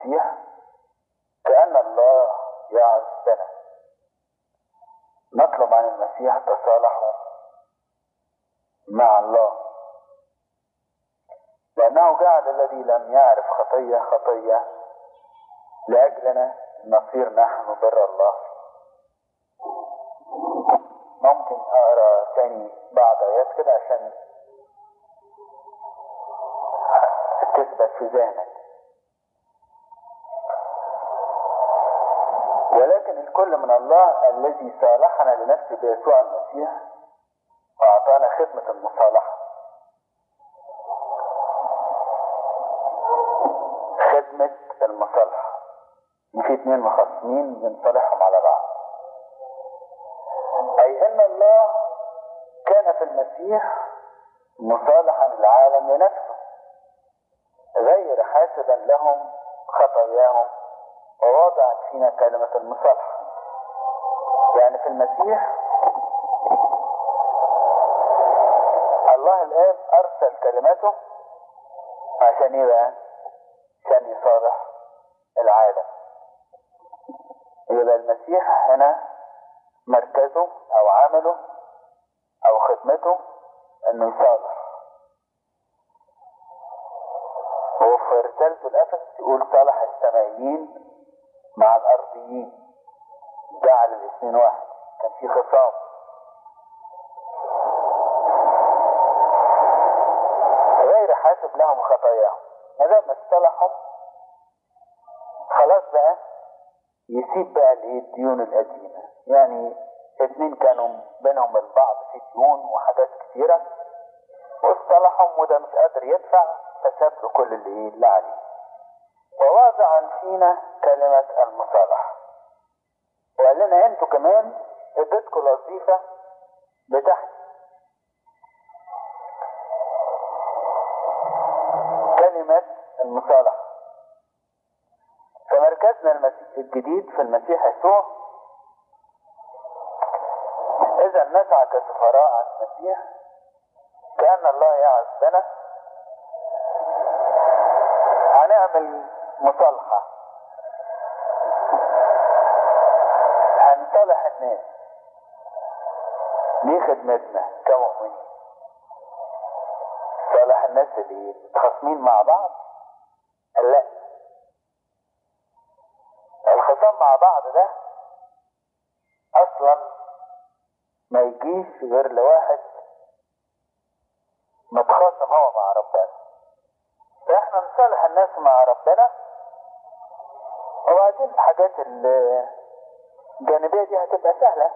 المسيح كأن الله يعزنا نطلب عن المسيح تصالحه مع الله لأنه جعل الذي لم يعرف خطية خطية لأجلنا نصير نحن بر الله ممكن أقرأ تاني بعض آيات كده عشان تثبت في ذهنك ولكن الكل من الله الذي صالحنا لنفسه بيسوع المسيح وأعطانا خدمة المصالحة خدمة المصالحة في اتنين مخصمين بنصالحهم على بعض أي أن الله كان في المسيح مصالحا للعالم لنفسه غير حاسبا لهم خطاياهم ووضع فينا كلمة المصالحة يعني في المسيح الله الآب أرسل كلمته عشان ايه بقى؟ عشان يصالح العالم يبقى المسيح هنا مركزه أو عمله أو خدمته إنه يصالح هو في رسالته الأفس يقول صالح السمائيين مع الأرضيين جعل الاثنين واحد كان في خصام غير حاسب لهم خطاياهم ما دام اصطلحوا خلاص بقى يسيب بقى الايه الديون القديمة يعني اتنين كانوا بينهم البعض في ديون وحاجات كتيرة واصطلحهم وده مش قادر يدفع فساب له كل اللي ايه اللي عليه ووضع فينا كلمة المصالحة وقال لنا انتوا كمان اديتكم الوظيفة بتاعتي كلمة المصالحة فمركزنا المسيح الجديد في المسيح يسوع إذا نسعى كسفراء عن المسيح كأن الله يعزنا هنعمل مصالحة هنصالح الناس دي خدمتنا كمؤمنين صالح الناس اللي متخاصمين مع بعض لا الخصام مع بعض ده اصلا ما يجيش غير لواحد متخاصم هو مع ربنا فاحنا نصالح الناس مع ربنا وبعدين الحاجات الجانبية دي هتبقى سهلة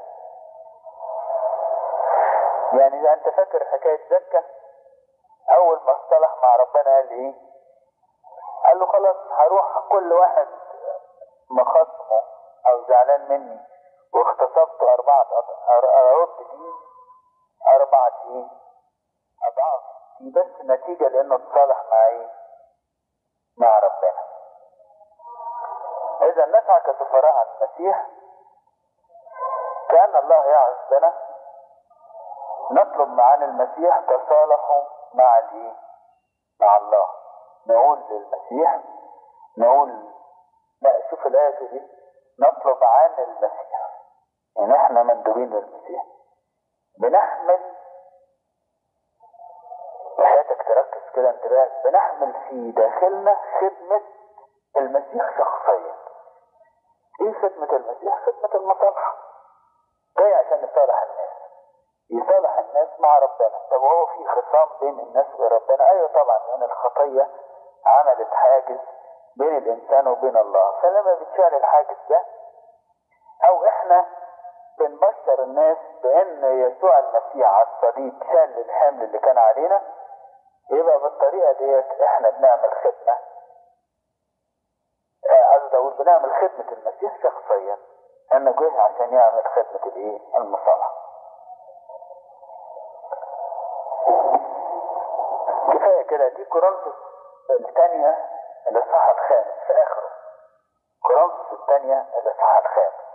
يعني اذا انت فاكر حكاية زكا اول ما اصطلح مع ربنا قال ايه قال له خلاص هروح كل واحد مخاصمه او زعلان مني واغتصبت اربعة ارد دي اربعة ايه اضعاف دي بس نتيجة لانه اتصالح مع ايه مع ربنا اذا نسعى كسفراء عن المسيح كأن الله يعزنا نطلب معان المسيح تصالحوا مع الايه مع الله نقول للمسيح نقول لا شوف الآية دي نطلب عن المسيح يعني احنا مندوبين للمسيح بنحمل وحياتك تركز كده انتباه بنحمل في داخلنا خدمة المسيح شخصيا ايه خدمة المسيح؟ خدمة المصالحة جاي عشان يصالح الناس يصالح الناس مع ربنا طب هو في خصام بين الناس وربنا ايوه طبعا لان الخطيه عملت حاجز بين الانسان وبين الله فلما بتشال الحاجز ده او احنا بنبشر الناس بان يسوع المسيح على الصليب شال الحمل اللي كان علينا يبقى بالطريقه ديت احنا بنعمل خدمه قصدي اقول بنعمل خدمه المسيح شخصيا انه جه عشان يعمل خدمه الايه المصالحه كفايه كده دي كورنثوس الثانيه الاصحاح الخامس في اخره كورنثوس الثانيه الاصحاح الخامس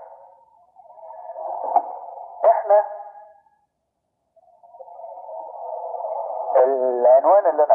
احنا العنوان اللي انا